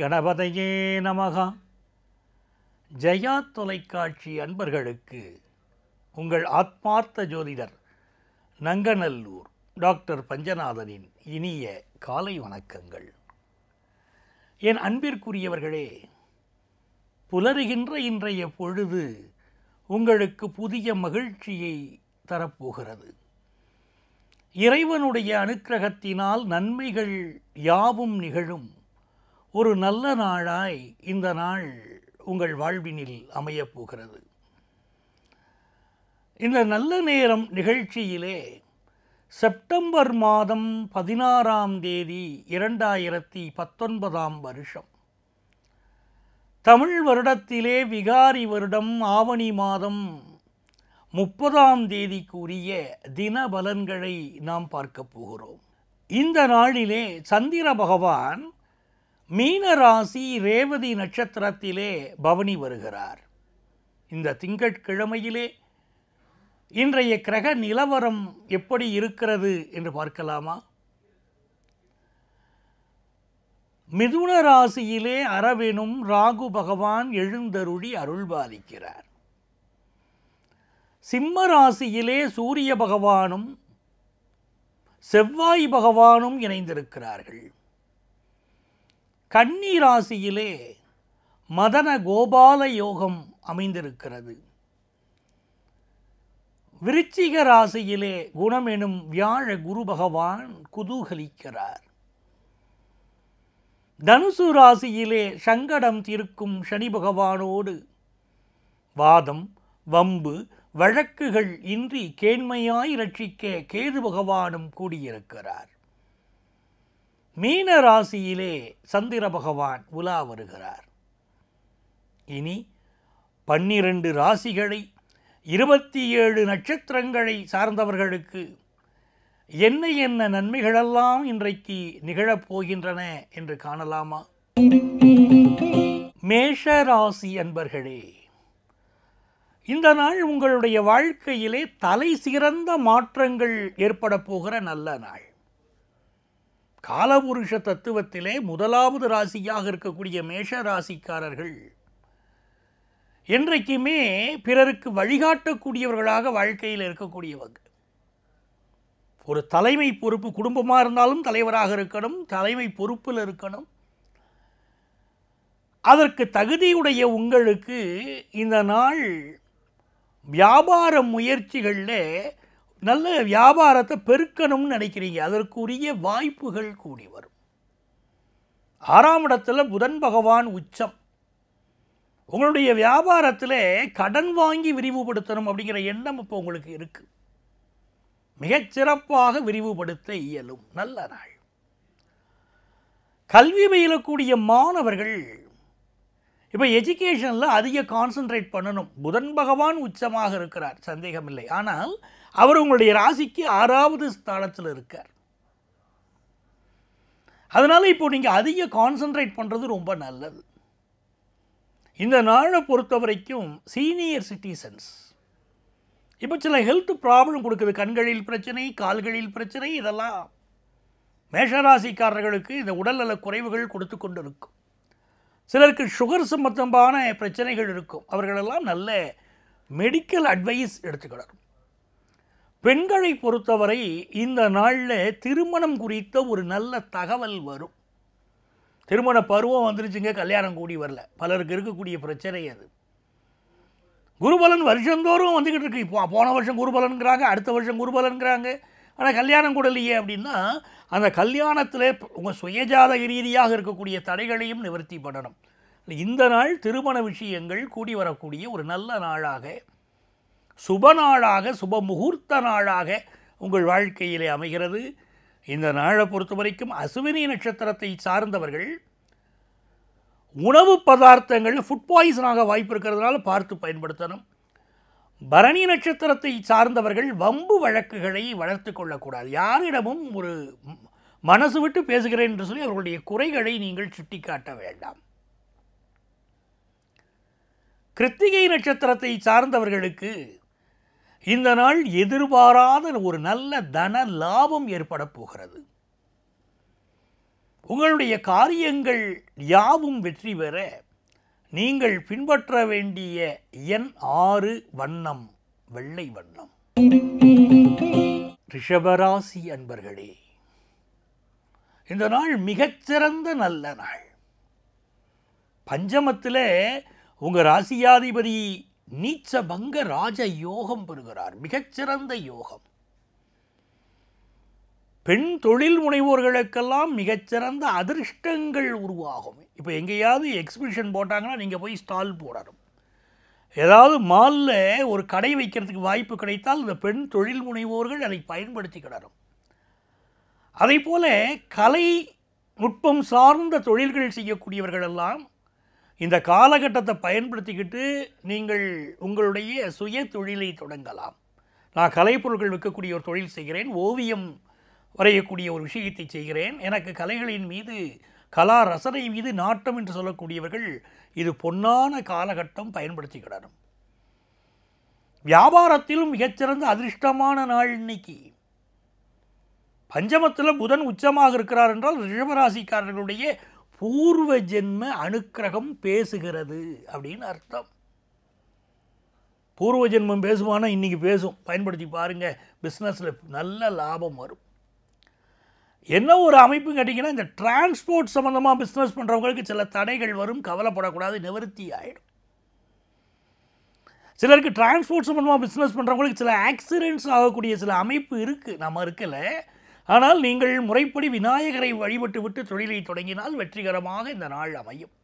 கணபதையே நமகா ஜெயா தொலைக்காட்சி அன்பர்களுக்கு உங்கள் ஆத்மார்த்த ஜோதிடர் நங்கநல்லூர் டாக்டர் பஞ்சநாதனின் இனிய காலை வணக்கங்கள் என் அன்பிற்குரியவர்களே புலருகின்ற இன்றைய பொழுது உங்களுக்கு புதிய மகிழ்ச்சியை தரப்போகிறது இறைவனுடைய அனுக்கிரகத்தினால் நன்மைகள் யாவும் நிகழும் ஒரு நல்ல நாளாய் இந்த நாள் உங்கள் வாழ்வினில் அமையப் போகிறது இந்த நல்ல நேரம் நிகழ்ச்சியிலே செப்டம்பர் மாதம் பதினாறாம் தேதி இரண்டாயிரத்தி பத்தொன்பதாம் வருஷம் தமிழ் வருடத்திலே விகாரி வருடம் ஆவணி மாதம் முப்பதாம் தேதிக்குரிய தின பலன்களை நாம் பார்க்க போகிறோம் இந்த நாளிலே சந்திர பகவான் மீன ராசி ரேவதி நட்சத்திரத்திலே பவனி வருகிறார் இந்த திங்கட்கிழமையிலே இன்றைய கிரக நிலவரம் எப்படி இருக்கிறது என்று பார்க்கலாமா மிதுன ராசியிலே அரவெனும் ராகு பகவான் எழுந்தருளி அருள்பாலிக்கிறார் சிம்ம ராசியிலே சூரிய பகவானும் செவ்வாய் பகவானும் இணைந்திருக்கிறார்கள் கன்னி ராசியிலே மதன கோபால யோகம் அமைந்திருக்கிறது விருச்சிக ராசியிலே குணம் எனும் வியாழ குரு பகவான் குதூகலிக்கிறார் தனுசு ராசியிலே சங்கடம் தீர்க்கும் சனி பகவானோடு வாதம் வம்பு வழக்குகள் இன்றி கேண்மையாய் ரட்சிக்க கேது பகவானும் கூடியிருக்கிறார் மீன ராசியிலே சந்திர பகவான் உலா வருகிறார் இனி பன்னிரண்டு ராசிகளை இருபத்தி ஏழு நட்சத்திரங்களை சார்ந்தவர்களுக்கு என்ன என்ன நன்மைகளெல்லாம் இன்றைக்கு நிகழப் போகின்றன என்று காணலாமா மேஷ ராசி அன்பர்களே இந்த நாள் உங்களுடைய வாழ்க்கையிலே தலை சிறந்த மாற்றங்கள் ஏற்பட போகிற நல்ல நாள் காலபுருஷ தத்துவத்திலே முதலாவது ராசியாக இருக்கக்கூடிய மேஷ ராசிக்காரர்கள் என்றைக்குமே பிறருக்கு வழிகாட்டக்கூடியவர்களாக வாழ்க்கையில் இருக்கக்கூடியவங்க ஒரு தலைமை பொறுப்பு குடும்பமாக இருந்தாலும் தலைவராக இருக்கணும் தலைமை பொறுப்பில் இருக்கணும் அதற்கு தகுதியுடைய உங்களுக்கு இந்த நாள் வியாபார முயற்சிகளில் நல்ல வியாபாரத்தை பெருக்கணும்னு நினைக்கிறீங்க அதற்குரிய வாய்ப்புகள் கூடி வரும் ஆறாம் இடத்துல புதன் பகவான் உச்சம் உங்களுடைய வியாபாரத்தில் கடன் வாங்கி விரிவுபடுத்தணும் அப்படிங்கிற எண்ணம் இப்போ உங்களுக்கு இருக்குது மிகச்சிறப்பாக விரிவுபடுத்த இயலும் நல்ல நாள் கல்வி பயிலக்கூடிய மாணவர்கள் இப்போ எஜுகேஷனில் அதிக கான்சென்ட்ரேட் பண்ணணும் புதன் பகவான் உச்சமாக இருக்கிறார் சந்தேகமில்லை ஆனால் அவர் உங்களுடைய ராசிக்கு ஆறாவது ஸ்தானத்தில் இருக்கார் அதனால் இப்போ நீங்கள் அதிக கான்சென்ட்ரேட் பண்ணுறது ரொம்ப நல்லது இந்த நாளை பொறுத்த வரைக்கும் சீனியர் சிட்டிசன்ஸ் இப்போ சில ஹெல்த் ப்ராப்ளம் கொடுக்குது கண்களில் பிரச்சனை கால்களில் பிரச்சனை இதெல்லாம் மேஷராசிக்காரர்களுக்கு இந்த உடல்நல குறைவுகள் கொடுத்து கொண்டு இருக்கும் சிலருக்கு சுகர் சம்பந்தமான பிரச்சனைகள் இருக்கும் அவர்களெல்லாம் நல்ல மெடிக்கல் அட்வைஸ் எடுத்துக்கிடணும் பெண்களை பொறுத்தவரை இந்த நாளில் திருமணம் குறித்த ஒரு நல்ல தகவல் வரும் திருமண பருவம் வந்துருச்சுங்க கல்யாணம் கூடி வரல பலருக்கு இருக்கக்கூடிய பிரச்சனை அது குருபலன் வருஷந்தோறும் வந்துக்கிட்டு இருக்கு இப்போ போன வருஷம் குருபலன்கிறாங்க அடுத்த வருஷம் குருபலன்கிறாங்க ஆனால் கல்யாணம் கூட இல்லையே அப்படின்னா அந்த கல்யாணத்தில் உங்கள் சுயஜாதக ரீதியாக இருக்கக்கூடிய தடைகளையும் நிவர்த்தி பண்ணணும் இந்த நாள் திருமண விஷயங்கள் கூடி வரக்கூடிய ஒரு நல்ல நாளாக சுப நாளாக சுப முகூர்த்த நாளாக உங்கள் வாழ்க்கையிலே அமைகிறது இந்த நாளை பொறுத்த வரைக்கும் அசுவினி நட்சத்திரத்தை சார்ந்தவர்கள் உணவு பதார்த்தங்கள் ஃபுட் பாய்சனாக வாய்ப்பு இருக்கிறதுனால பார்த்து பயன்படுத்தணும் பரணி நட்சத்திரத்தை சார்ந்தவர்கள் வம்பு வழக்குகளை வளர்த்து கொள்ளக்கூடாது யாரிடமும் ஒரு மனசு விட்டு பேசுகிறேன் என்று சொல்லி அவர்களுடைய குறைகளை நீங்கள் சுட்டிக்காட்ட வேண்டாம் கிருத்திகை நட்சத்திரத்தை சார்ந்தவர்களுக்கு இந்த நாள் எதிர்பாராத ஒரு நல்ல தன லாபம் ஏற்பட போகிறது உங்களுடைய காரியங்கள் யாவும் வெற்றி பெற நீங்கள் பின்பற்ற வேண்டிய எண் ஆறு வண்ணம் வெள்ளை வண்ணம் ரிஷபராசி அன்பர்களே இந்த நாள் மிகச்சிறந்த நல்ல நாள் பஞ்சமத்தில் உங்கள் ராசியாதிபதி நீச்ச பங்க ராஜ யோகம் பெறுகிறார் மிகச்சிறந்த யோகம் பெண் தொழில் முனைவோர்களுக்கெல்லாம் மிகச்சிறந்த அதிர்ஷ்டங்கள் உருவாகும் இப்போ எங்கேயாவது எக்ஸிபிஷன் போட்டாங்கன்னா நீங்கள் போய் ஸ்டால் போடணும் ஏதாவது மாலில் ஒரு கடை வைக்கிறதுக்கு வாய்ப்பு கிடைத்தால் இந்த பெண் தொழில் முனைவோர்கள் அதை பயன்படுத்திக்கிடணும் அதே போல கலை நுட்பம் சார்ந்த தொழில்கள் செய்யக்கூடியவர்கள் எல்லாம் இந்த காலகட்டத்தை பயன்படுத்திக்கிட்டு நீங்கள் உங்களுடைய சுய தொழிலை தொடங்கலாம் நான் கலைப்பொருட்கள் விற்கக்கூடிய ஒரு தொழில் செய்கிறேன் ஓவியம் வரையக்கூடிய ஒரு விஷயத்தை செய்கிறேன் எனக்கு கலைகளின் மீது கலா ரசனை மீது நாட்டம் என்று சொல்லக்கூடியவர்கள் இது பொன்னான காலகட்டம் பயன்படுத்திக்கிடணும் வியாபாரத்திலும் மிகச்சிறந்த அதிர்ஷ்டமான நாள் இன்னைக்கு பஞ்சமத்தில் புதன் உச்சமாக இருக்கிறார் என்றால் ரிஷபராசிக்காரர்களுடைய பூர்வ ஜென்ம அனுக்கிரகம் பேசுகிறது அப்படின்னு அர்த்தம் பூர்வ ஜென்மம் பேசுவானா இன்னைக்கு பேசும் பயன்படுத்தி பாருங்க பிஸ்னஸில் நல்ல லாபம் வரும் என்ன ஒரு அமைப்பு கேட்டிங்கன்னா இந்த டிரான்ஸ்போர்ட் சம்மந்தமாக பிஸ்னஸ் பண்ணுறவங்களுக்கு சில தடைகள் வரும் கவலைப்படக்கூடாது நிவர்த்தி ஆகிடும் சிலருக்கு டிரான்ஸ்போர்ட் சம்மந்தமாக பிஸ்னஸ் பண்ணுறவங்களுக்கு சில ஆக்சிடென்ட்ஸ் ஆகக்கூடிய சில அமைப்பு இருக்குது நம்ம இருக்கலை ஆனால் நீங்கள் முறைப்படி விநாயகரை வழிபட்டு விட்டு தொழிலை தொடங்கினால் வெற்றிகரமாக இந்த நாள் அமையும்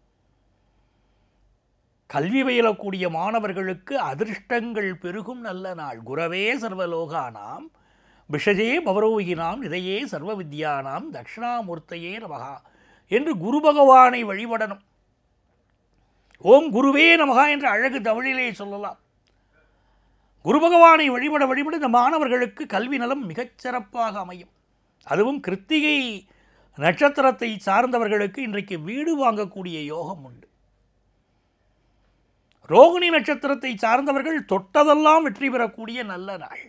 கல்வி பயிலக்கூடிய மாணவர்களுக்கு அதிர்ஷ்டங்கள் பெருகும் நல்ல நாள் குரவே சர்வலோகானாம் விஷஜே பவரோகினாம் இதையே சர்வ வித்யானாம் தட்சிணாமூர்த்தையே நமகா என்று குரு பகவானை வழிபடணும் ஓம் குருவே நமகா என்ற அழகு தமிழிலே சொல்லலாம் குரு பகவானை வழிபட வழிபட இந்த மாணவர்களுக்கு கல்வி நலம் மிகச் சிறப்பாக அமையும் அதுவும் கிருத்திகை நட்சத்திரத்தை சார்ந்தவர்களுக்கு இன்றைக்கு வீடு வாங்கக்கூடிய யோகம் உண்டு ரோகிணி நட்சத்திரத்தை சார்ந்தவர்கள் தொட்டதெல்லாம் வெற்றி பெறக்கூடிய நல்ல நாள்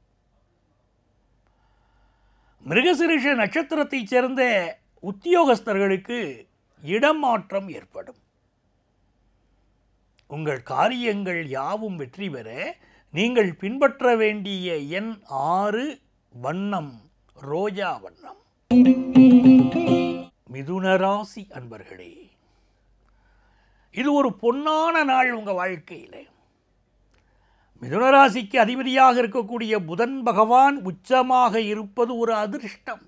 மிருகசிரிஷ நட்சத்திரத்தைச் சேர்ந்த உத்தியோகஸ்தர்களுக்கு இடமாற்றம் ஏற்படும் உங்கள் காரியங்கள் யாவும் வெற்றி பெற நீங்கள் பின்பற்ற வேண்டிய எண் ஆறு வண்ணம் ரோஜா வண்ணம் மிதுனராசி அன்பர்களே இது ஒரு பொன்னான நாள் உங்கள் வாழ்க்கையில் மிதுனராசிக்கு அதிபதியாக இருக்கக்கூடிய புதன் பகவான் உச்சமாக இருப்பது ஒரு அதிர்ஷ்டம்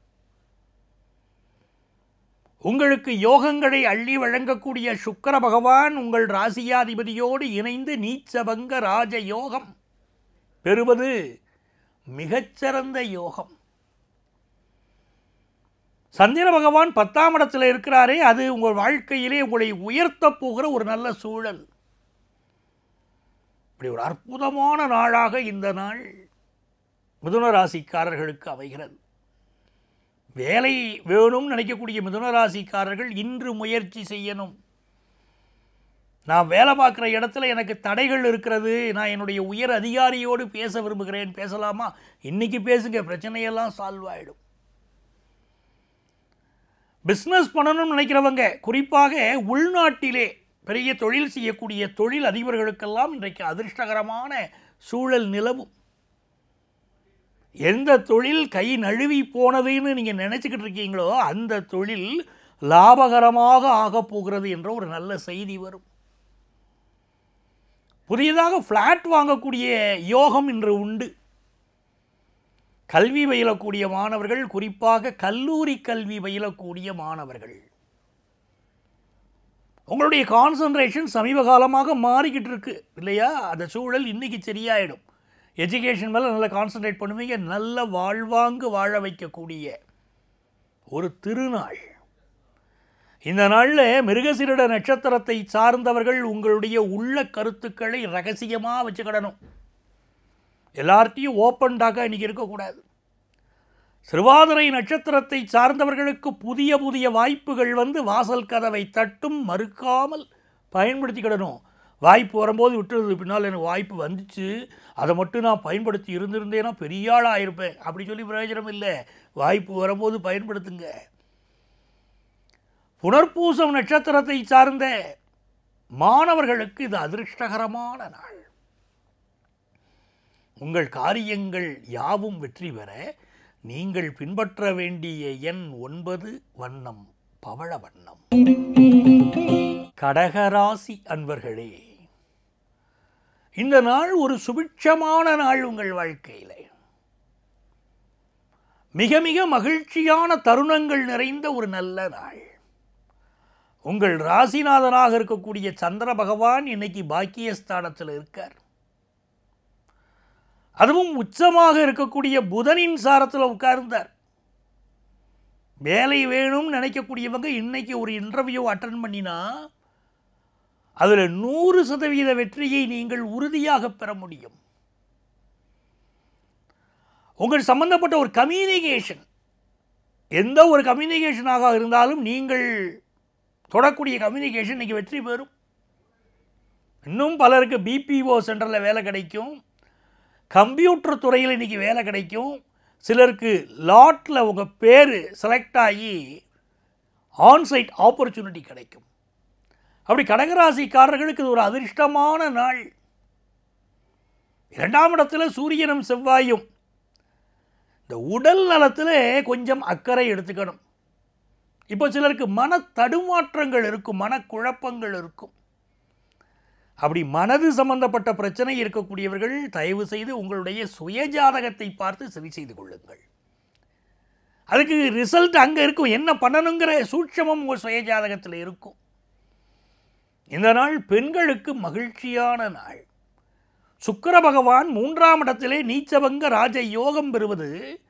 உங்களுக்கு யோகங்களை அள்ளி வழங்கக்கூடிய சுக்கர பகவான் உங்கள் ராசியாதிபதியோடு இணைந்து நீச்சபங்க ராஜ யோகம் பெறுவது மிகச்சிறந்த யோகம் சந்திர பகவான் பத்தாம் இடத்துல இருக்கிறாரே அது உங்கள் வாழ்க்கையிலே உங்களை உயர்த்தப் போகிற ஒரு நல்ல சூழல் இப்படி ஒரு அற்புதமான நாளாக இந்த நாள் மிதுன ராசிக்காரர்களுக்கு அமைகிறது வேலை வேணும்னு நினைக்கக்கூடிய மிதுன ராசிக்காரர்கள் இன்று முயற்சி செய்யணும் நான் வேலை பார்க்குற இடத்துல எனக்கு தடைகள் இருக்கிறது நான் என்னுடைய உயர் அதிகாரியோடு பேச விரும்புகிறேன் பேசலாமா இன்னைக்கு பேசுங்க பிரச்சனையெல்லாம் சால்வ் ஆகிடும் பிஸ்னஸ் பண்ணணும்னு நினைக்கிறவங்க குறிப்பாக உள்நாட்டிலே பெரிய தொழில் செய்யக்கூடிய தொழில் அதிபர்களுக்கெல்லாம் இன்றைக்கு அதிர்ஷ்டகரமான சூழல் நிலவும் எந்த தொழில் கை நழுவி போனதுன்னு நீங்கள் நினச்சிக்கிட்டு இருக்கீங்களோ அந்த தொழில் லாபகரமாக ஆகப் போகிறது என்ற ஒரு நல்ல செய்தி வரும் புதியதாக ஃப்ளாட் வாங்கக்கூடிய யோகம் இன்று உண்டு கல்வி பயிலக்கூடிய மாணவர்கள் குறிப்பாக கல்லூரி கல்வி பயிலக்கூடிய மாணவர்கள் உங்களுடைய கான்சன்ட்ரேஷன் சமீப காலமாக மாறிக்கிட்டு இருக்கு இல்லையா அந்த சூழல் இன்னைக்கு சரியாயிடும் எஜுகேஷன் மேலே நல்லா கான்சன்ட்ரேட் பண்ணுவீங்க நல்ல வாழ்வாங்கு வாழ வைக்கக்கூடிய ஒரு திருநாள் இந்த நாளில் மிருகசிரிட நட்சத்திரத்தை சார்ந்தவர்கள் உங்களுடைய உள்ள கருத்துக்களை ரகசியமாக வச்சுக்கிடணும் எல்லார்ட்டையும் ஓப்பன் டாக்காக இன்றைக்கி இருக்கக்கூடாது சிறுவாதிரை நட்சத்திரத்தை சார்ந்தவர்களுக்கு புதிய புதிய வாய்ப்புகள் வந்து வாசல் கதவை தட்டும் மறுக்காமல் பயன்படுத்திக்கிடணும் வாய்ப்பு வரும்போது விட்டுறது பின்னால் எனக்கு வாய்ப்பு வந்துச்சு அதை மட்டும் நான் பயன்படுத்தி இருந்திருந்தேன்னா பெரிய ஆளாக இருப்பேன் அப்படி சொல்லி பிரயோஜனம் இல்லை வாய்ப்பு வரும்போது பயன்படுத்துங்க புனர்பூசம் நட்சத்திரத்தை சார்ந்த மாணவர்களுக்கு இது அதிர்ஷ்டகரமான நாள் உங்கள் காரியங்கள் யாவும் வெற்றி பெற நீங்கள் பின்பற்ற வேண்டிய எண் ஒன்பது வண்ணம் பவள வண்ணம் கடகராசி அன்பர்களே இந்த நாள் ஒரு சுபிட்சமான நாள் உங்கள் வாழ்க்கையில் மிக மிக மகிழ்ச்சியான தருணங்கள் நிறைந்த ஒரு நல்ல நாள் உங்கள் ராசிநாதனாக இருக்கக்கூடிய சந்திர பகவான் இன்னைக்கு பாக்கியஸ்தானத்தில் இருக்கார் அதுவும் உச்சமாக இருக்கக்கூடிய புதனின் சாரத்தில் உட்கார்ந்தார் வேலை வேணும்னு நினைக்கக்கூடியவங்க இன்னைக்கு ஒரு இன்டர்வியூ அட்டன் பண்ணினா அதில் நூறு சதவீத வெற்றியை நீங்கள் உறுதியாக பெற முடியும் உங்கள் சம்பந்தப்பட்ட ஒரு கம்யூனிகேஷன் எந்த ஒரு கம்யூனிகேஷனாக இருந்தாலும் நீங்கள் தொடக்கூடிய கம்யூனிகேஷன் இன்னைக்கு வெற்றி பெறும் இன்னும் பலருக்கு பிபிஓ சென்டரில் வேலை கிடைக்கும் கம்ப்யூட்டர் துறையில் இன்றைக்கி வேலை கிடைக்கும் சிலருக்கு லாட்டில் உங்கள் பேர் செலக்ட் ஆகி ஆன்சைட் ஆப்பர்ச்சுனிட்டி கிடைக்கும் அப்படி கடகராசிக்காரர்களுக்கு இது ஒரு அதிர்ஷ்டமான நாள் இரண்டாம் இடத்துல சூரியனும் செவ்வாயும் இந்த உடல் நலத்தில் கொஞ்சம் அக்கறை எடுத்துக்கணும் இப்போ சிலருக்கு மன தடுமாற்றங்கள் இருக்கும் மனக்குழப்பங்கள் இருக்கும் அப்படி மனது சம்பந்தப்பட்ட பிரச்சனை இருக்கக்கூடியவர்கள் தயவு செய்து உங்களுடைய சுயஜாதகத்தை பார்த்து சரி செய்து கொள்ளுங்கள் அதுக்கு ரிசல்ட் அங்கே இருக்கும் என்ன பண்ணணுங்கிற சூட்சமம் உங்கள் சுயஜாதகத்தில் இருக்கும் இந்த நாள் பெண்களுக்கு மகிழ்ச்சியான நாள் சுக்கிர பகவான் மூன்றாம் இடத்திலே நீச்சபங்க ராஜ யோகம் பெறுவது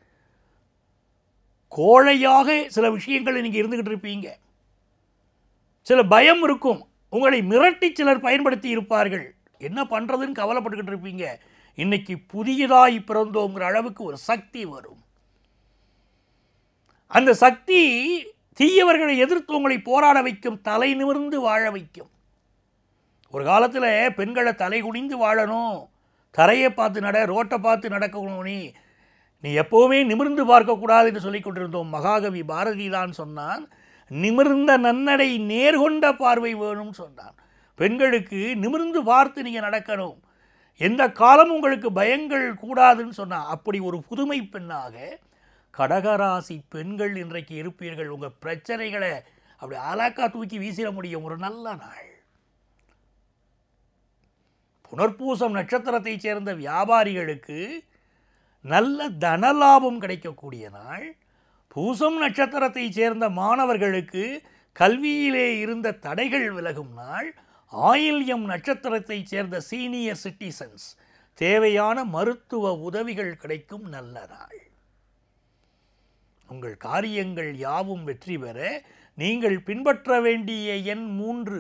கோழையாக சில விஷயங்கள் நீங்கள் இருந்துக்கிட்டு இருப்பீங்க சில பயம் இருக்கும் உங்களை மிரட்டி சிலர் பயன்படுத்தி இருப்பார்கள் என்ன பண்ணுறதுன்னு கவலைப்பட்டுக்கிட்டு இருப்பீங்க இன்னைக்கு புதியதாய் பிறந்தோங்கிற அளவுக்கு ஒரு சக்தி வரும் அந்த சக்தி தீயவர்களை எதிர்த்து உங்களை போராட வைக்கும் தலை நிமிர்ந்து வாழ வைக்கும் ஒரு காலத்தில் பெண்களை தலை குனிந்து வாழணும் தரையை பார்த்து நட ரோட்டை பார்த்து நடக்கணும் நீ நீ எப்போவுமே நிமிர்ந்து பார்க்கக்கூடாதுன்னு சொல்லி கொண்டிருந்தோம் மகாகவி பாரதி தான் சொன்னான் நிமிர்ந்த நன்னடை நேர்கொண்ட பார்வை வேணும்னு சொன்னான் பெண்களுக்கு நிமிர்ந்து பார்த்து நீங்கள் நடக்கணும் எந்த காலம் உங்களுக்கு பயங்கள் கூடாதுன்னு சொன்னான் அப்படி ஒரு புதுமை பெண்ணாக கடகராசி பெண்கள் இன்றைக்கு இருப்பீர்கள் உங்கள் பிரச்சனைகளை அப்படி அலாக்கா தூக்கி வீசிட முடியும் ஒரு நல்ல நாள் புனர்பூசம் நட்சத்திரத்தைச் சேர்ந்த வியாபாரிகளுக்கு நல்ல தனலாபம் கிடைக்கக்கூடிய நாள் பூசம் நட்சத்திரத்தைச் சேர்ந்த மாணவர்களுக்கு கல்வியிலே இருந்த தடைகள் விலகும் நாள் ஆயில்யம் நட்சத்திரத்தைச் சேர்ந்த சீனியர் சிட்டிசன்ஸ் தேவையான மருத்துவ உதவிகள் கிடைக்கும் நல்ல நாள் உங்கள் காரியங்கள் யாவும் வெற்றி பெற நீங்கள் பின்பற்ற வேண்டிய எண் மூன்று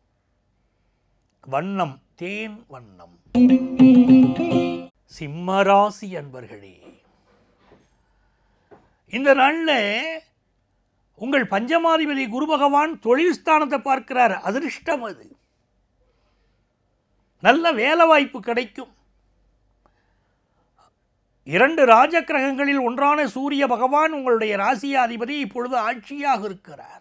வண்ணம் தேன் வண்ணம் சிம்மராசி அன்பர்களே இந்த நாளில் உங்கள் பஞ்சமாதிபதி குரு பகவான் தொழில் ஸ்தானத்தை பார்க்கிறார் அதிர்ஷ்டம் அது நல்ல வேலை வாய்ப்பு கிடைக்கும் இரண்டு ராஜக்கிரகங்களில் ஒன்றான சூரிய பகவான் உங்களுடைய ராசியாதிபதி இப்பொழுது ஆட்சியாக இருக்கிறார்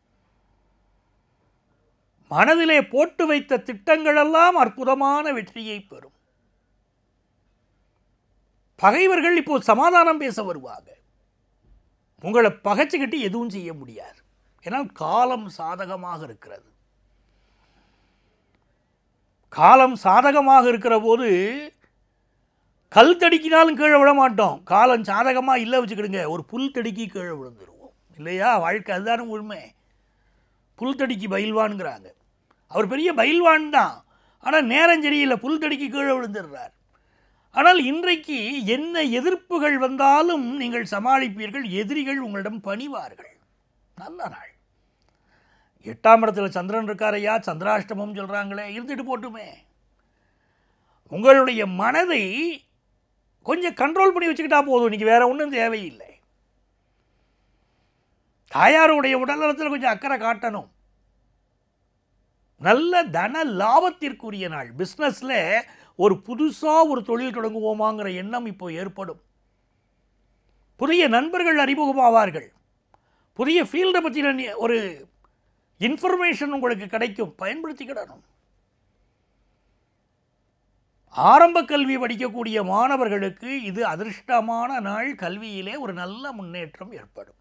மனதிலே போட்டு வைத்த திட்டங்களெல்லாம் அற்புதமான வெற்றியை பெறும் பகைவர்கள் இப்போ சமாதானம் பேச வருவாங்க உங்களை பகைச்சிக்கிட்டு எதுவும் செய்ய முடியாது ஏன்னா காலம் சாதகமாக இருக்கிறது காலம் சாதகமாக இருக்கிற போது கல் தடிக்கினாலும் கீழே விழ மாட்டோம் காலம் சாதகமாக இல்லை வச்சுக்கிடுங்க ஒரு புல் தடிக்கி கீழே விழுந்துருவோம் இல்லையா வாழ்க்கை அதுதானே உண்மை புல் தடிக்கி பயில்வான்ங்கிறாங்க அவர் பெரிய பயில்வான் தான் ஆனால் நேரம் சரியில்லை புல் தடிக்கி கீழே விழுந்துடுறார் ஆனால் இன்றைக்கு என்ன எதிர்ப்புகள் வந்தாலும் நீங்கள் சமாளிப்பீர்கள் எதிரிகள் உங்களிடம் பணிவார்கள் நல்ல நாள் எட்டாம் இடத்துல சந்திரன் இருக்காரையா சந்திராஷ்டமம் சொல்கிறாங்களே இருந்துட்டு போட்டுமே உங்களுடைய மனதை கொஞ்சம் கண்ட்ரோல் பண்ணி வச்சுக்கிட்டா போதும் இன்னைக்கு வேற ஒன்றும் தேவையில்லை தாயாருடைய உடல்நலத்தில் கொஞ்சம் அக்கறை காட்டணும் நல்ல தன லாபத்திற்குரிய நாள் பிஸ்னஸில் ஒரு புதுசாக ஒரு தொழில் தொடங்குவோமாங்கிற எண்ணம் இப்போ ஏற்படும் புதிய நண்பர்கள் அறிமுகமாவார்கள் புதிய ஃபீல்டை பற்றின நி- ஒரு இன்ஃபர்மேஷன் உங்களுக்கு கிடைக்கும் பயன்படுத்திக்கிடணும் ஆரம்ப கல்வி படிக்கக்கூடிய மாணவர்களுக்கு இது அதிர்ஷ்டமான நாள் கல்வியிலே ஒரு நல்ல முன்னேற்றம் ஏற்படும்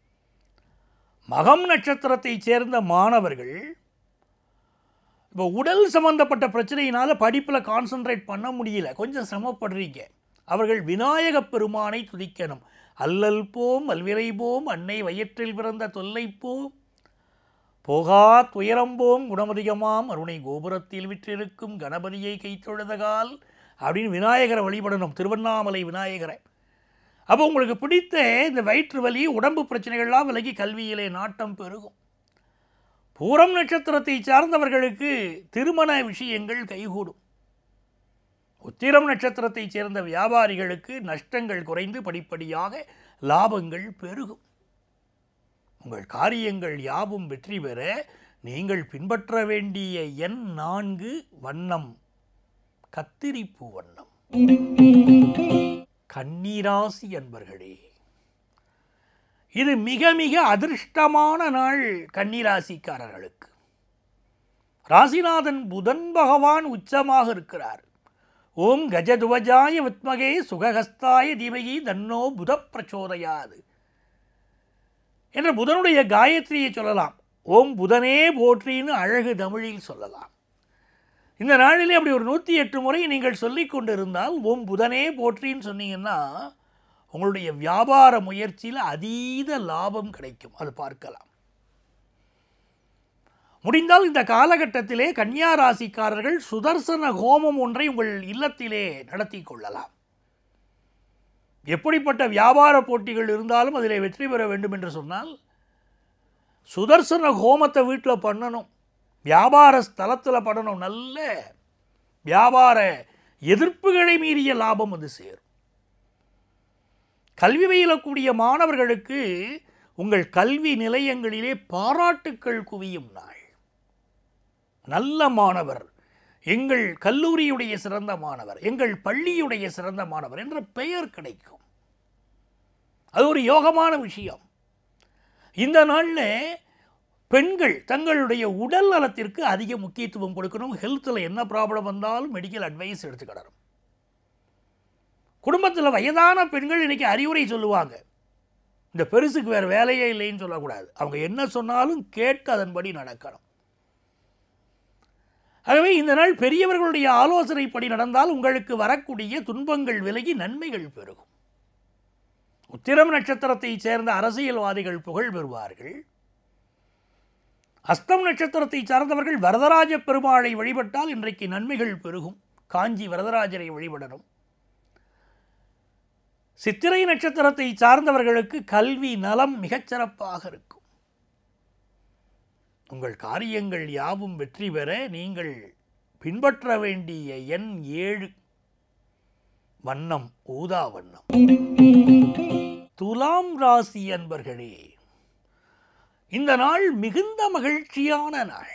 மகம் நட்சத்திரத்தைச் சேர்ந்த மாணவர்கள் இப்போ உடல் சம்பந்தப்பட்ட பிரச்சனையினால படிப்பில் கான்சென்ட்ரேட் பண்ண முடியல கொஞ்சம் சிரமப்படுறீங்க அவர்கள் விநாயகப் பெருமானை துதிக்கணும் அல்லல் போம் அல்விரை போம் அன்னை வயிற்றில் பிறந்த தொல்லை போம் போகா துயரம்போம் குணமதிகமாம் அருணை கோபுரத்தில் விற்றிருக்கும் கணபதியை கைத்தொழுதகால் அப்படின்னு விநாயகரை வழிபடணும் திருவண்ணாமலை விநாயகரை அப்போ உங்களுக்கு பிடித்த இந்த வயிற்று வலி உடம்பு பிரச்சனைகள்லாம் விலகி கல்வியிலே நாட்டம் பெருகும் பூரம் நட்சத்திரத்தை சார்ந்தவர்களுக்கு திருமண விஷயங்கள் கைகூடும் உத்திரம் நட்சத்திரத்தைச் சேர்ந்த வியாபாரிகளுக்கு நஷ்டங்கள் குறைந்து படிப்படியாக லாபங்கள் பெருகும் உங்கள் காரியங்கள் யாவும் வெற்றி பெற நீங்கள் பின்பற்ற வேண்டிய எண் நான்கு வண்ணம் கத்திரிப்பூ வண்ணம் கன்னிராசி அன்பர்களே இது மிக மிக அதிர்ஷ்டமான நாள் கன்னிராசிக்காரர்களுக்கு ராசிநாதன் புதன் பகவான் உச்சமாக இருக்கிறார் ஓம் கஜதுவஜாய வித்மகே சுகஹஸ்தாய தீமகி தன்னோ புத பிரச்சோதயாது என்ற புதனுடைய காயத்ரியை சொல்லலாம் ஓம் புதனே போற்றின்னு அழகு தமிழில் சொல்லலாம் இந்த நாளிலே அப்படி ஒரு நூற்றி எட்டு முறை நீங்கள் சொல்லிக் கொண்டிருந்தால் ஓம் புதனே போற்றின்னு சொன்னீங்கன்னா உங்களுடைய வியாபார முயற்சியில் அதீத லாபம் கிடைக்கும் அது பார்க்கலாம் முடிந்தால் இந்த காலகட்டத்திலே கன்னியா ராசிக்காரர்கள் சுதர்சன ஹோமம் ஒன்றை உங்கள் இல்லத்திலே நடத்தி கொள்ளலாம் எப்படிப்பட்ட வியாபார போட்டிகள் இருந்தாலும் அதில் வெற்றி பெற வேண்டும் என்று சொன்னால் சுதர்சன ஹோமத்தை வீட்டில் பண்ணணும் வியாபார ஸ்தலத்தில் பண்ணணும் நல்ல வியாபார எதிர்ப்புகளை மீறிய லாபம் அது சேரும் கல்வி பயிலக்கூடிய மாணவர்களுக்கு உங்கள் கல்வி நிலையங்களிலே பாராட்டுக்கள் குவியும் நாள் நல்ல மாணவர் எங்கள் கல்லூரியுடைய சிறந்த மாணவர் எங்கள் பள்ளியுடைய சிறந்த மாணவர் என்ற பெயர் கிடைக்கும் அது ஒரு யோகமான விஷயம் இந்த நாளில் பெண்கள் தங்களுடைய உடல் நலத்திற்கு அதிக முக்கியத்துவம் கொடுக்கணும் ஹெல்த்தில் என்ன ப்ராப்ளம் வந்தாலும் மெடிக்கல் அட்வைஸ் எடுத்துக்கிடணும் குடும்பத்தில் வயதான பெண்கள் இன்னைக்கு அறிவுரை சொல்லுவாங்க இந்த பெருசுக்கு வேறு வேலையே இல்லைன்னு சொல்லக்கூடாது அவங்க என்ன சொன்னாலும் கேட்டு அதன்படி நடக்கணும் ஆகவே இந்த நாள் பெரியவர்களுடைய ஆலோசனைப்படி நடந்தால் உங்களுக்கு வரக்கூடிய துன்பங்கள் விலகி நன்மைகள் பெருகும் உத்திரம் நட்சத்திரத்தைச் சேர்ந்த அரசியல்வாதிகள் புகழ் பெறுவார்கள் அஸ்தம் நட்சத்திரத்தை சார்ந்தவர்கள் வரதராஜ பெருமாளை வழிபட்டால் இன்றைக்கு நன்மைகள் பெருகும் காஞ்சி வரதராஜரை வழிபடணும் சித்திரை நட்சத்திரத்தை சார்ந்தவர்களுக்கு கல்வி நலம் மிகச்சிறப்பாக இருக்கும் உங்கள் காரியங்கள் யாவும் வெற்றி பெற நீங்கள் பின்பற்ற வேண்டிய எண் ஏழு வண்ணம் ஊதா வண்ணம் துலாம் ராசி அன்பர்களே இந்த நாள் மிகுந்த மகிழ்ச்சியான நாள்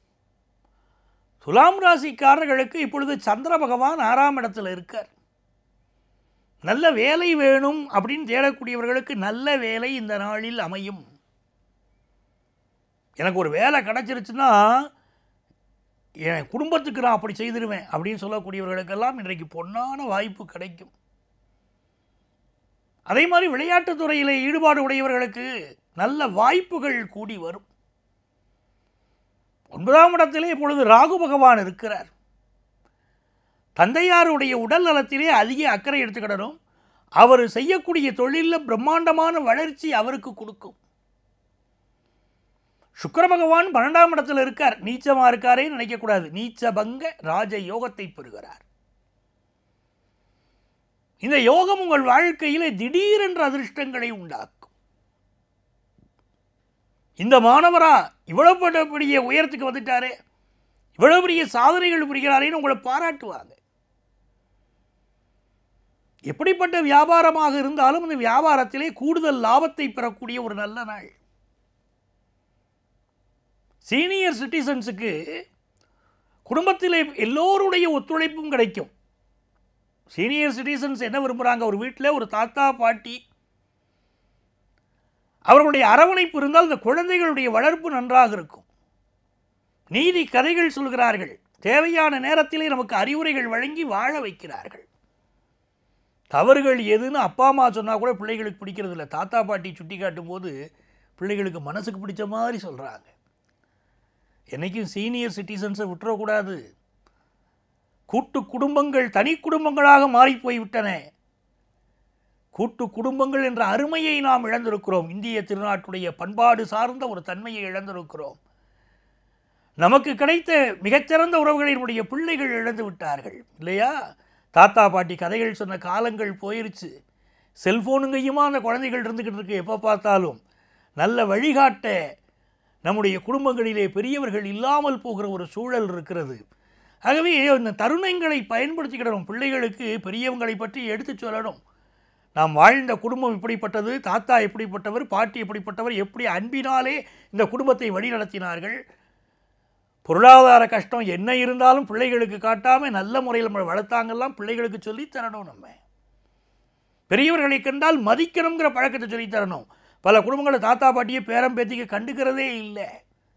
துலாம் ராசிக்காரர்களுக்கு இப்பொழுது சந்திர பகவான் ஆறாம் இடத்துல இருக்கார் நல்ல வேலை வேணும் அப்படின்னு தேடக்கூடியவர்களுக்கு நல்ல வேலை இந்த நாளில் அமையும் எனக்கு ஒரு வேலை கிடச்சிருச்சுன்னா என் குடும்பத்துக்கு நான் அப்படி செய்திருவேன் அப்படின்னு சொல்லக்கூடியவர்களுக்கெல்லாம் இன்றைக்கு பொன்னான வாய்ப்பு கிடைக்கும் அதே மாதிரி விளையாட்டுத் துறையில் ஈடுபாடு உடையவர்களுக்கு நல்ல வாய்ப்புகள் கூடி வரும் ஒன்பதாம் இடத்திலே இப்பொழுது ராகு பகவான் இருக்கிறார் தந்தையாருடைய உடல் நலத்திலே அதிக அக்கறை எடுத்துக்கிடணும் அவர் செய்யக்கூடிய தொழிலில் பிரம்மாண்டமான வளர்ச்சி அவருக்கு கொடுக்கும் சுக்கர பகவான் பன்னெண்டாம் இடத்துல இருக்கார் நீச்சமா இருக்காரே நினைக்கக்கூடாது நீச்ச பங்க ராஜ யோகத்தை பெறுகிறார் இந்த யோகம் உங்கள் வாழ்க்கையிலே திடீரென்ற அதிர்ஷ்டங்களை உண்டாக்கும் இந்த மாணவரா இவ்வளவு பெரிய உயரத்துக்கு வந்துட்டாரே இவ்வளவு பெரிய சாதனைகள் புரிகிறாரேன்னு உங்களை பாராட்டுவாங்க எப்படிப்பட்ட வியாபாரமாக இருந்தாலும் இந்த வியாபாரத்திலே கூடுதல் லாபத்தை பெறக்கூடிய ஒரு நல்ல நாள் சீனியர் சிட்டிசன்ஸுக்கு குடும்பத்தில் எல்லோருடைய ஒத்துழைப்பும் கிடைக்கும் சீனியர் சிட்டிசன்ஸ் என்ன விரும்புகிறாங்க ஒரு வீட்டில் ஒரு தாத்தா பாட்டி அவர்களுடைய அரவணைப்பு இருந்தால் இந்த குழந்தைகளுடைய வளர்ப்பு நன்றாக இருக்கும் நீதி கதைகள் சொல்கிறார்கள் தேவையான நேரத்திலே நமக்கு அறிவுரைகள் வழங்கி வாழ வைக்கிறார்கள் தவறுகள் எதுன்னு அப்பா அம்மா சொன்னால் கூட பிள்ளைகளுக்கு பிடிக்கிறது இல்லை தாத்தா பாட்டி சுட்டி காட்டும் போது பிள்ளைகளுக்கு மனசுக்கு பிடிச்ச மாதிரி சொல்கிறாங்க என்னைக்கும் சீனியர் சிட்டிசன்ஸை விட்டுறக்கூடாது கூட்டு குடும்பங்கள் தனி குடும்பங்களாக மாறிப் போய்விட்டன கூட்டு குடும்பங்கள் என்ற அருமையை நாம் இழந்திருக்கிறோம் இந்திய திருநாட்டுடைய பண்பாடு சார்ந்த ஒரு தன்மையை இழந்திருக்கிறோம் நமக்கு கிடைத்த மிகச்சிறந்த உறவுகளை நம்முடைய பிள்ளைகள் இழந்து விட்டார்கள் இல்லையா தாத்தா பாட்டி கதைகள் சொன்ன காலங்கள் போயிருச்சு செல்ஃபோனுங்கையுமா அந்த குழந்தைகள் இருந்துக்கிட்டு இருக்கு எப்போ பார்த்தாலும் நல்ல வழிகாட்ட நம்முடைய குடும்பங்களிலே பெரியவர்கள் இல்லாமல் போகிற ஒரு சூழல் இருக்கிறது ஆகவே இந்த தருணங்களை பயன்படுத்திக்கிடணும் பிள்ளைகளுக்கு பெரியவங்களை பற்றி எடுத்துச் சொல்லணும் நாம் வாழ்ந்த குடும்பம் இப்படிப்பட்டது தாத்தா எப்படிப்பட்டவர் பாட்டி எப்படிப்பட்டவர் எப்படி அன்பினாலே இந்த குடும்பத்தை வழிநடத்தினார்கள் பொருளாதார கஷ்டம் என்ன இருந்தாலும் பிள்ளைகளுக்கு காட்டாமல் நல்ல முறையில் நம்ம வளர்த்தாங்கெல்லாம் பிள்ளைகளுக்கு சொல்லித் தரணும் நம்ம பெரியவர்களை கண்டால் மதிக்கணுங்கிற பழக்கத்தை சொல்லித் தரணும் பல குடும்பங்களை தாத்தா பாட்டியை பேரம் பேத்திக்கு கண்டுக்கிறதே இல்லை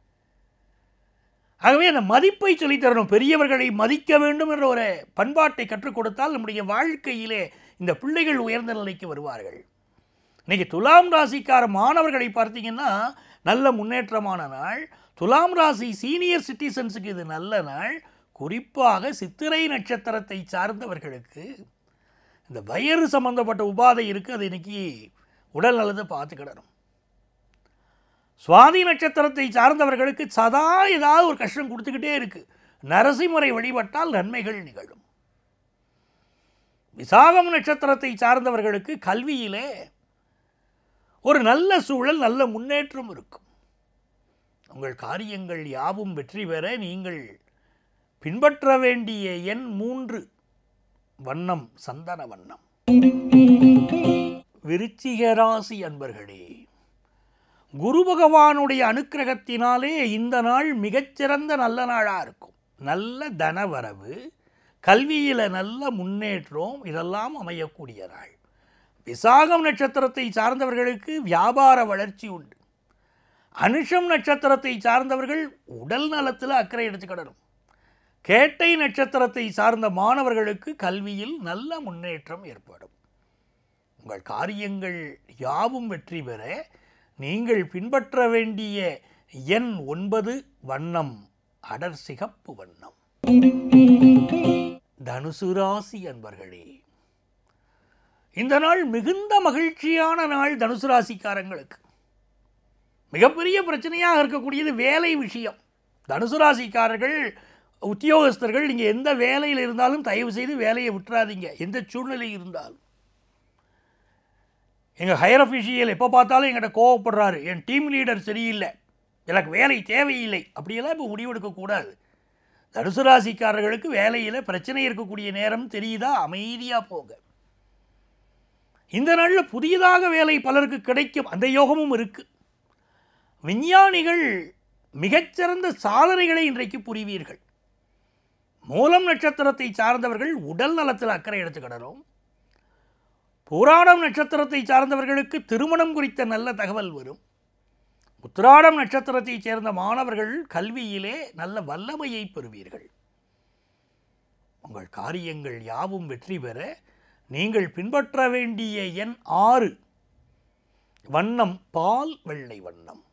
ஆகவே அந்த மதிப்பை சொல்லித் தரணும் பெரியவர்களை மதிக்க வேண்டும் என்ற ஒரு பண்பாட்டை கற்றுக் கொடுத்தால் நம்முடைய வாழ்க்கையிலே இந்த பிள்ளைகள் உயர்ந்த நிலைக்கு வருவார்கள் இன்னைக்கு துலாம் ராசிக்கார மாணவர்களை பார்த்தீங்கன்னா நல்ல முன்னேற்றமான நாள் துலாம் ராசி சீனியர் சிட்டிசன்ஸுக்கு இது நல்ல நாள் குறிப்பாக சித்திரை நட்சத்திரத்தை சார்ந்தவர்களுக்கு இந்த வயிறு சம்பந்தப்பட்ட உபாதை இருக்குது அது இன்னைக்கு உடல் நலத்தை பார்த்துக்கிடணும் சுவாதி நட்சத்திரத்தை சார்ந்தவர்களுக்கு சதா ஏதாவது ஒரு கஷ்டம் கொடுத்துக்கிட்டே இருக்கு நரசிம்மரை வழிபட்டால் நன்மைகள் நிகழும் விசாகம் நட்சத்திரத்தை சார்ந்தவர்களுக்கு கல்வியிலே ஒரு நல்ல சூழல் நல்ல முன்னேற்றம் இருக்கும் உங்கள் காரியங்கள் யாவும் வெற்றி பெற நீங்கள் பின்பற்ற வேண்டிய எண் மூன்று வண்ணம் சந்தன வண்ணம் விருச்சிக ராசி அன்பர்களே குரு பகவானுடைய அனுக்கிரகத்தினாலே இந்த நாள் மிகச்சிறந்த நல்ல நாளாக இருக்கும் நல்ல தனவரவு கல்வியில் நல்ல முன்னேற்றம் இதெல்லாம் அமையக்கூடிய நாள் விசாகம் நட்சத்திரத்தை சார்ந்தவர்களுக்கு வியாபார வளர்ச்சி உண்டு அனுஷம் நட்சத்திரத்தை சார்ந்தவர்கள் உடல் நலத்தில் அக்கறை எடுத்துக்கிடணும் கேட்டை நட்சத்திரத்தை சார்ந்த மாணவர்களுக்கு கல்வியில் நல்ல முன்னேற்றம் ஏற்படும் உங்கள் காரியங்கள் யாவும் வெற்றி பெற நீங்கள் பின்பற்ற வேண்டிய எண் ஒன்பது வண்ணம் அடர் சிகப்பு வண்ணம் தனுசு ராசி அன்பர்களே இந்த நாள் மிகுந்த மகிழ்ச்சியான நாள் தனுசு ராசிக்காரங்களுக்கு மிகப்பெரிய பிரச்சனையாக இருக்கக்கூடியது வேலை விஷயம் தனுசு ராசிக்காரர்கள் உத்தியோகஸ்தர்கள் நீங்கள் எந்த வேலையில் இருந்தாலும் தயவு செய்து வேலையை விட்டுறாதீங்க எந்த சூழ்நிலை இருந்தாலும் எங்கள் ஹையர் அஃபிஷியல் எப்போ பார்த்தாலும் எங்கிட்ட கோவப்படுறாரு என் டீம் லீடர் சரியில்லை எனக்கு வேலை தேவையில்லை அப்படியெல்லாம் இப்போ முடிவெடுக்கக்கூடாது தனுசு ராசிக்காரர்களுக்கு வேலையில் பிரச்சனை இருக்கக்கூடிய நேரம் தெரியுதா அமைதியாக போக இந்த நாளில் புதியதாக வேலை பலருக்கு கிடைக்கும் அந்த யோகமும் இருக்குது விஞ்ஞானிகள் மிகச்சிறந்த சாதனைகளை இன்றைக்கு புரிவீர்கள் மூலம் நட்சத்திரத்தை சார்ந்தவர்கள் உடல் நலத்தில் அக்கறை எடுத்துக்கிடணும் பூராடம் நட்சத்திரத்தை சார்ந்தவர்களுக்கு திருமணம் குறித்த நல்ல தகவல் வரும் உத்திராடம் நட்சத்திரத்தைச் சேர்ந்த மாணவர்கள் கல்வியிலே நல்ல வல்லமையை பெறுவீர்கள் உங்கள் காரியங்கள் யாவும் வெற்றி பெற நீங்கள் பின்பற்ற வேண்டிய எண் ஆறு வண்ணம் பால் வெள்ளை வண்ணம்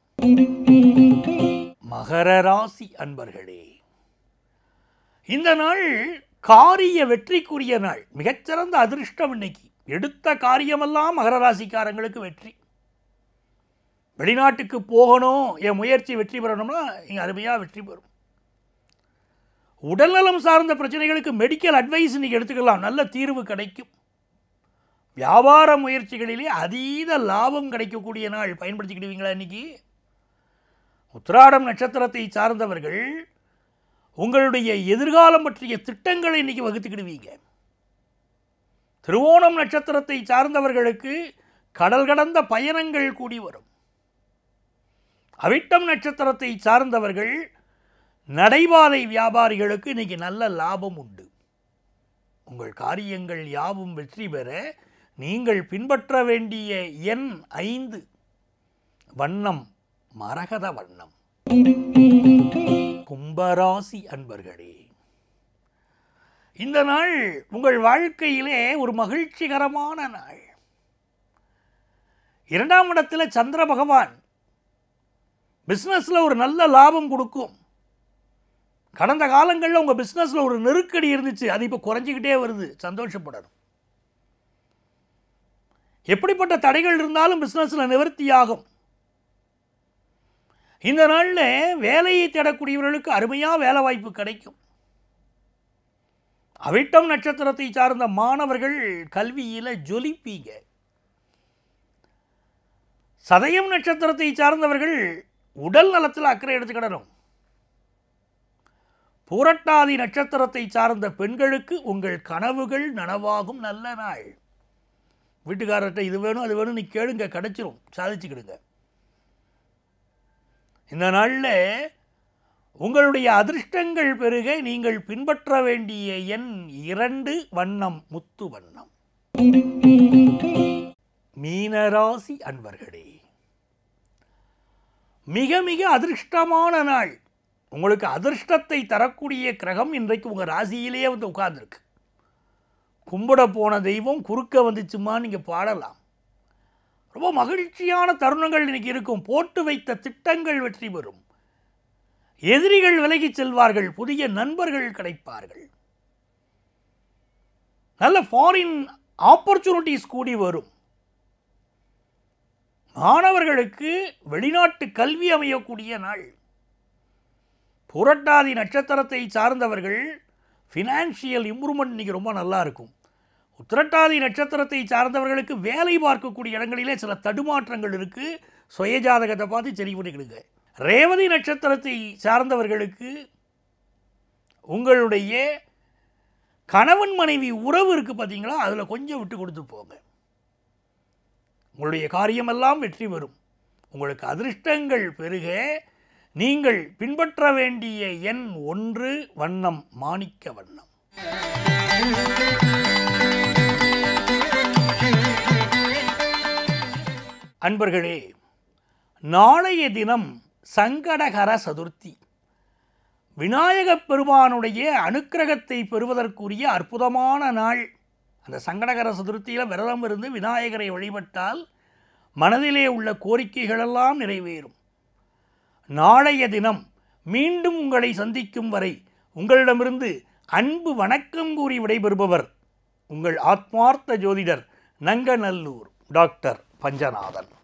மகர ராசி அன்பர்களே இந்த நாள் காரிய வெற்றிக்குரிய நாள் மிகச்சிறந்த அதிர்ஷ்டம் இன்னைக்கு எடுத்த காரியமெல்லாம் மகர ராசிக்காரங்களுக்கு வெற்றி வெளிநாட்டுக்கு போகணும் என் முயற்சி வெற்றி பெறணும்னா இங்கே அருமையாக வெற்றி பெறும் உடல்நலம் சார்ந்த பிரச்சனைகளுக்கு மெடிக்கல் அட்வைஸ் இன்னைக்கு எடுத்துக்கலாம் நல்ல தீர்வு கிடைக்கும் வியாபார முயற்சிகளிலே அதீத லாபம் கிடைக்கக்கூடிய நாள் பயன்படுத்திக்கிடுவீங்களா இன்னைக்கு உத்திராடம் நட்சத்திரத்தை சார்ந்தவர்கள் உங்களுடைய எதிர்காலம் பற்றிய திட்டங்களை இன்னைக்கு வகுத்துக்கிடுவீங்க திருவோணம் நட்சத்திரத்தை சார்ந்தவர்களுக்கு கடல் கடந்த பயணங்கள் கூடி வரும் அவிட்டம் நட்சத்திரத்தை சார்ந்தவர்கள் நடைபாதை வியாபாரிகளுக்கு இன்னைக்கு நல்ல லாபம் உண்டு உங்கள் காரியங்கள் யாவும் வெற்றி பெற நீங்கள் பின்பற்ற வேண்டிய எண் ஐந்து வண்ணம் மரகத வண்ணம் கும்பராசி அன்பர்களே இந்த நாள் உங்கள் வாழ்க்கையிலே ஒரு மகிழ்ச்சிகரமான நாள் இரண்டாம் இடத்துல சந்திர பகவான் பிஸ்னஸில் ஒரு நல்ல லாபம் கொடுக்கும் கடந்த காலங்களில் உங்கள் பிஸ்னஸில் ஒரு நெருக்கடி இருந்துச்சு அது இப்போ குறைஞ்சிக்கிட்டே வருது சந்தோஷப்படணும் எப்படிப்பட்ட தடைகள் இருந்தாலும் பிஸ்னஸில் நிவர்த்தியாகும் இந்த நாளில் வேலையை தேடக்கூடியவர்களுக்கு அருமையாக வேலை வாய்ப்பு கிடைக்கும் அவிட்டம் நட்சத்திரத்தை சார்ந்த மாணவர்கள் கல்வியில் ஜொலிப்பீங்க சதயம் நட்சத்திரத்தை சார்ந்தவர்கள் உடல் நலத்தில் அக்கறை எடுத்துக்கிடணும் பூரட்டாதி நட்சத்திரத்தை சார்ந்த பெண்களுக்கு உங்கள் கனவுகள் நனவாகும் நல்ல நாள் வீட்டுக்காரர்கிட்ட இது வேணும் அது வேணும் நீ கேளுங்க கிடைச்சிரும் சாதிச்சுக்கிடுங்க இந்த நாளில் உங்களுடைய அதிர்ஷ்டங்கள் பெருக நீங்கள் பின்பற்ற வேண்டிய எண் இரண்டு வண்ணம் முத்து வண்ணம் மீனராசி அன்பர்களே மிக மிக அதிர்ஷ்டமான நாள் உங்களுக்கு அதிர்ஷ்டத்தை தரக்கூடிய கிரகம் இன்றைக்கு உங்கள் ராசியிலேயே வந்து உட்கார்ந்துருக்கு கும்பிட போன தெய்வம் குறுக்க வந்துச்சுமா நீங்கள் பாடலாம் ரொம்ப மகிழ்ச்சியான தருணங்கள் இன்னைக்கு இருக்கும் போட்டு வைத்த திட்டங்கள் வெற்றி பெறும் எதிரிகள் விலகிச் செல்வார்கள் புதிய நண்பர்கள் கிடைப்பார்கள் நல்ல ஃபாரின் ஆப்பர்ச்சுனிட்டிஸ் கூடி வரும் மாணவர்களுக்கு வெளிநாட்டு கல்வி அமையக்கூடிய நாள் புரட்டாதி நட்சத்திரத்தை சார்ந்தவர்கள் ஃபினான்ஷியல் இம்ப்ரூவ்மெண்ட் இன்னைக்கு ரொம்ப நல்லா இருக்கும் உத்திரட்டாதி நட்சத்திரத்தை சார்ந்தவர்களுக்கு வேலை பார்க்கக்கூடிய இடங்களிலே சில தடுமாற்றங்கள் இருக்குது சுயஜாதகத்தை பார்த்து சரி பண்ணிக்கிடுங்க ரேவதி நட்சத்திரத்தை சார்ந்தவர்களுக்கு உங்களுடைய கணவன் மனைவி உறவு இருக்குது பார்த்தீங்களா அதில் கொஞ்சம் விட்டு கொடுத்து போங்க உங்களுடைய காரியமெல்லாம் வெற்றி பெறும் உங்களுக்கு அதிர்ஷ்டங்கள் பெருக நீங்கள் பின்பற்ற வேண்டிய எண் ஒன்று வண்ணம் மாணிக்க வண்ணம் அன்பர்களே நாளைய தினம் சங்கடகர சதுர்த்தி விநாயகப் பெருமானுடைய அனுக்கிரகத்தை பெறுவதற்குரிய அற்புதமான நாள் அந்த சங்கடகர சதுர்த்தியில் விரதம் இருந்து விநாயகரை வழிபட்டால் மனதிலே உள்ள கோரிக்கைகளெல்லாம் நிறைவேறும் நாளைய தினம் மீண்டும் உங்களை சந்திக்கும் வரை உங்களிடமிருந்து அன்பு வணக்கம் கூறி விடைபெறுபவர் உங்கள் ஆத்மார்த்த ஜோதிடர் நங்கநல்லூர் டாக்டர் பஞ்சநாதன்